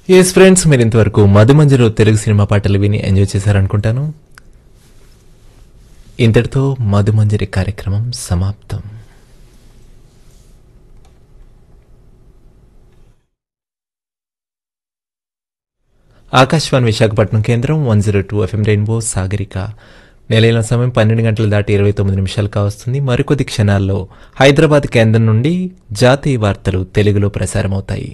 Yes friends మీరు ఇంతవరకు మధుమంజరు Telugu cinema పాటలు విని ఎంజాయ్ చేశారనుకుంటాను ఇంతటితో మధుమంజరి కార్యక్రమం సమాప్తం ఆకాశవాణి విశాఖపట్నం కేంద్రం one zero two FM rainbow Sagarika నెలైన సమయం పన్నెండు గంటల దాటి ఇరవై తొమ్మిది నిమిషాలు కావస్తుంది మరికొద్ది క్షణాల్లో హైదరాబాద్ కేంద్రం నుండి జాతీయ వార్తలు తెలుగులో ప్రసారమవుతాయి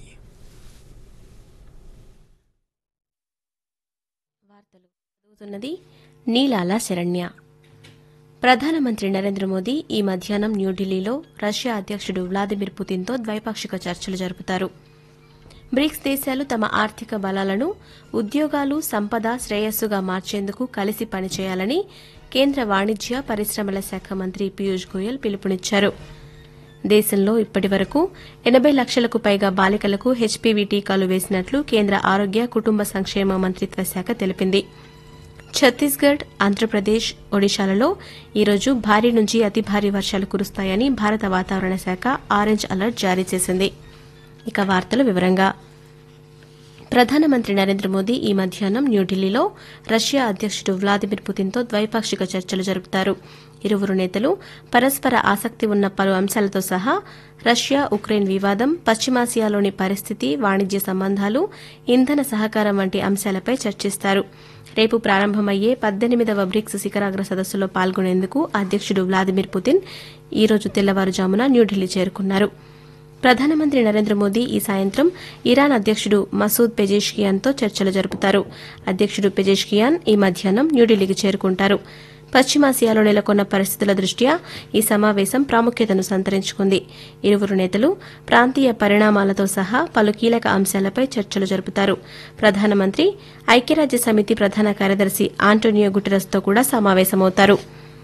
వార్తలు చదువుతున్నది నీలాల శరణ్య ప్రధానమంత్రి నరేంద్ర మోదీ ఈ మధ్యాహ్నం న్యూఢిల్లీలో రష్యా అధ్యక్షుడు వ్లాదిమిర్ పుతిన్తో ద్వైపాక్షిక చర్చలు జరుపుతారు బ్రిక్స్ దేశాలు తమ ఆర్థిక బలాలను ఉద్యోగాలు సంపద శ్రేయస్సుగా మార్చేందుకు కలిసి పనిచేయాలని కేంద్ర వాణిజ్య పరిశ్రమల శాఖ మంత్రి పీయూష్ గోయల్ పిలుపునిచ్చారు దేశంలో ఇప్పటి వరకు ఎనబై లక్షలకు పైగా బాలికలకు హెచ్పీవీ టీకాలు వేసినట్లు కేంద్ర ఆరోగ్య కుటుంబ సంక్షేమ మంత్రిత్వ శాఖ తెలిపింది ఛత్తీస్గఢ్ ఆంధ్రప్రదేశ్ ఒడిశాలలో ఈరోజు భారీ నుంచి అతి భారీ వర్షాలు కురుస్తాయని భారత వాతావరణ శాఖ ఆరెంజ్ అలర్ట్ జారీ చేసింది ఇక వార్తలు వివరంగా ప్రధానమంత్రి నరేంద్ర మోదీ ఈ మధ్యాహ్నం న్యూఢిల్లీలో రష్యా అధ్యక్షుడు వ్లాదిమిర్ పుతిన్తో ద్వైపాక్షిక చర్చలు జరుపుతారు ఇరువురు నేతలు పరస్పర ఆసక్తి ఉన్న పలు అంశాలతో సహా రష్యా ఉక్రెయిన్ వివాదం పశ్చిమాసియాలోని పరిస్థితి వాణిజ్య సంబంధాలు ఇంధన సహకారం వంటి అంశాలపై చర్చిస్తారు రేపు ప్రారంభమయ్యే పద్దెనిమిదవ బ్రిక్స్ శిఖరాగ్ర సదస్సులో పాల్గొనేందుకు అధ్యక్షుడు వ్లాదిమిర్ పుతిన్ ఈ రోజు తెల్లవారుజామున న్యూఢిల్లీ చేరుకున్నారు ప్రధానమంత్రి నరేంద్ర మోదీ ఈ సాయంత్రం ఇరాన్ అధ్యక్షుడు మసూద్ పెజేష్కియాన్తో చర్చలు జరుపుతారు అధ్యక్షుడు పెజేష్కియాన్ ఈ మధ్యాహ్నం న్యూఢిల్లీకి చేరుకుంటారు పశ్చిమాసియాలో నెలకొన్న పరిస్థితుల దృష్ట్యా ఈ సమావేశం ప్రాముఖ్యతను సంతరించుకుంది ఇరువురు నేతలు ప్రాంతీయ పరిణామాలతో సహా పలు కీలక అంశాలపై చర్చలు జరుపుతారు ప్రధానమంత్రి ఐక్యరాజ్య సమితి ప్రధాన కార్యదర్శి ఆంటోనియో గుటెరస్తో కూడా సమావేశమవుతారు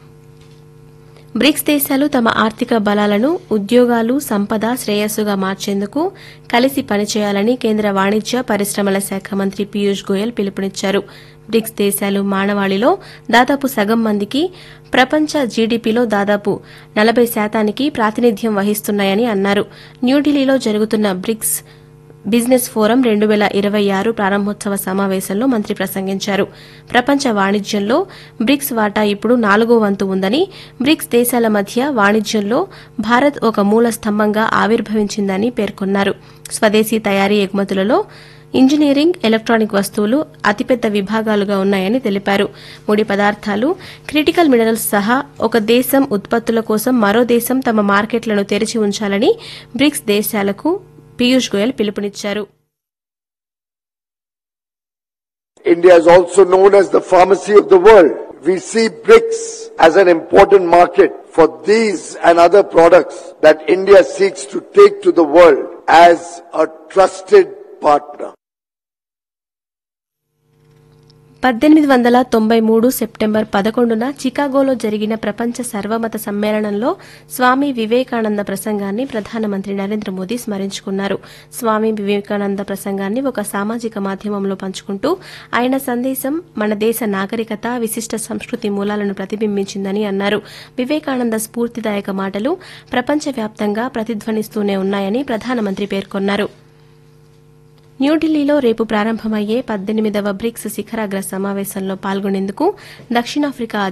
బ్రిక్స్ దేశాలు తమ ఆర్థిక బలాలను ఉద్యోగాలు సంపద శ్రేయస్సుగా మార్చేందుకు కలిసి పనిచేయాలని కేంద్ర వాణిజ్య పరిశ్రమల శాఖ మంత్రి పీయూష్ గోయల్ పిలుపునిచ్చారు బ్రిక్స్ దేశాలు మానవాళిలో దాదాపు సగం మందికి ప్రపంచ జీడీపీలో దాదాపు నలభై శాతానికి ప్రాతినిధ్యం వహిస్తున్నాయని అన్నారు న్యూఢిల్లీలో జరుగుతున్న బ్రిక్స్ బిజినెస్ ఫోరం రెండు వేల ఇరవై ఆరు ప్రారంభోత్సవ సమావేశంలో మంత్రి ప్రసంగించారు ప్రపంచ వాణిజ్యంలో బ్రిక్స్ వాటా ఇప్పుడు నాలుగో వంతు ఉందని బ్రిక్స్ దేశాల మధ్య వాణిజ్యంలో భారత్ ఒక మూల స్తంభంగా ఆవిర్భవించిందని పేర్కొన్నారు స్వదేశీ తయారీ ఎగుమతులలో ఇంజనీరింగ్ ఎలక్ట్రానిక్ వస్తువులు అతిపెద్ద విభాగాలుగా ఉన్నాయని తెలిపారు ముడి పదార్థాలు క్రిటికల్ మినరల్స్ సహా ఒక దేశం ఉత్పత్తుల కోసం మరో దేశం తమ మార్కెట్లను తెరిచి ఉంచాలని బ్రిక్స్ దేశాలకు పీయూష్ గోయల్ పిలుపునిచ్చారు India is also known as the pharmacy of the world. We see BRICS as an important market for these and other products that India seeks to take to the world as a trusted partner. పద్దెనిమిది వందల తొంభై మూడు September పదకొండున చికాగోలో జరిగిన ప్రపంచ సర్వమత సమ్మేళనంలో స్వామి వివేకానంద ప్రసంగాన్ని ప్రధానమంత్రి నరేంద్ర మోదీ స్మరించుకున్నారు స్వామి వివేకానంద ప్రసంగాన్ని ఒక సామాజిక మాధ్యమంలో పంచుకుంటూ ఆయన సందేశం మన దేశ నాగరికత విశిష్ట సంస్కృతి మూలాలను ప్రతిబింబించిందని అన్నారు వివేకానంద స్ఫూర్తిదాయక మాటలు ప్రపంచవ్యాప్తంగా ప్రతిధ్వనిస్తూనే ఉన్నాయని ప్రధానమంత్రి పేర్కొన్నారు న్యూఢిల్లీలో రేపు ప్రారంభమయ్యే పద్దెనిమిదవ బ్రిక్స్ శిఖరాగ్ర సమావేశంలో పాల్గొనేందుకు దక్షిణాఫ్రికా